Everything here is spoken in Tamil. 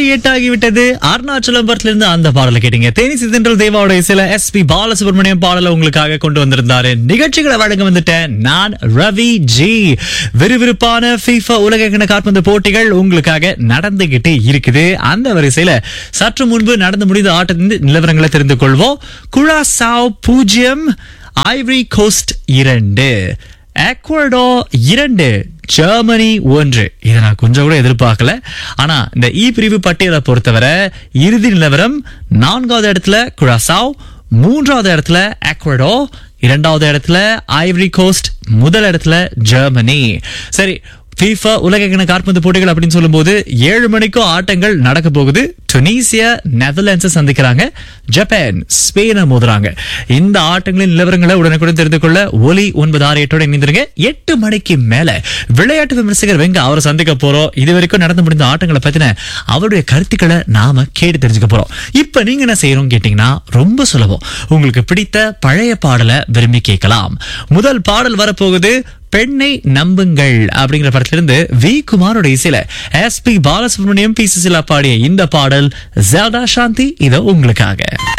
எட்டு ஆகிவிட்டது அருணாச்சலபுரத்துல அந்த பாடலை கேட்டீங்க தேனி சிதன்றல் தேவாவோட சில எஸ் பி பாலசுப்ரமணியம் பாடலை உங்களுக்காக கொண்டு வந்திருந்தாரு நிகழ்ச்சிகளை வழங்க வந்துட்டேன் நான் ரவி ஜி விறுவிறுப்பான FIFA உலக காற்பந்து போட்டிகள் உங்களுக்காக நடந்துகிட்டே இருக்குது அந்த வரிசையில சற்று முன்பு நடந்து முடிந்த ஆட்டத்தின் நிலவரங்களை தெரிந்து கொள்வோம் குழாசாவ் பூஜ்ஜியம் ஐவரி கோஸ்ட் இரண்டு எக்வடோ இரண்டு ஜெர்மனி ஒன்று இதை நான் கொஞ்சம் கூட எதிர்பார்க்கல ஆனா இந்த இ பிரிவு பட்டியலை பொறுத்தவரை இறுதி நிலவரம் நான்காவது இடத்துல குராசாவ் மூன்றாவது இடத்துல எக்வடோ இரண்டாவது இடத்துல ஐவரி கோஸ்ட் முதல் இடத்துல ஜெர்மனி சரி FIFA உலக காற்பந்து போட்டிகள் அப்படின்னு சொல்லும்போது ஏழு மணிக்கும் ஆட்டங்கள் நடக்க போகுது டுனீசியா நெதர்லாண்ட்ஸை சந்திக்கிறாங்க ஜப்பான் ஸ்பெயினை மோதுறாங்க இந்த ஆட்டங்களின் நிலவரங்களை உடனுக்குடன் தெரிந்து கொள்ள ஒலி ஒன்பது ஆறு எட்டோட இணைந்திருங்க எட்டு மணிக்கு மேல விளையாட்டு விமர்சகர் வெங்க அவரை சந்திக்க போறோம் இது வரைக்கும் நடந்து முடிந்த ஆட்டங்களை பத்தின அவருடைய கருத்துக்களை நாம கேட்டு தெரிஞ்சுக்க போறோம் இப்ப நீங்க என்ன செய்யறோம் கேட்டீங்கன்னா ரொம்ப சுலபம் உங்களுக்கு பிடித்த பழைய பாடலை விரும்பி கேட்கலாம் முதல் பாடல் வரப்போகுது பெண்ணை நம்புங்கள் அப்படிங்கிற படத்திலிருந்து வி குமாரோட இசையில S P Balasubrahmanyam P Susheela பாடிய இந்த பாடல் ஜெல்டா சாந்தி இதோ உங்களுக்காக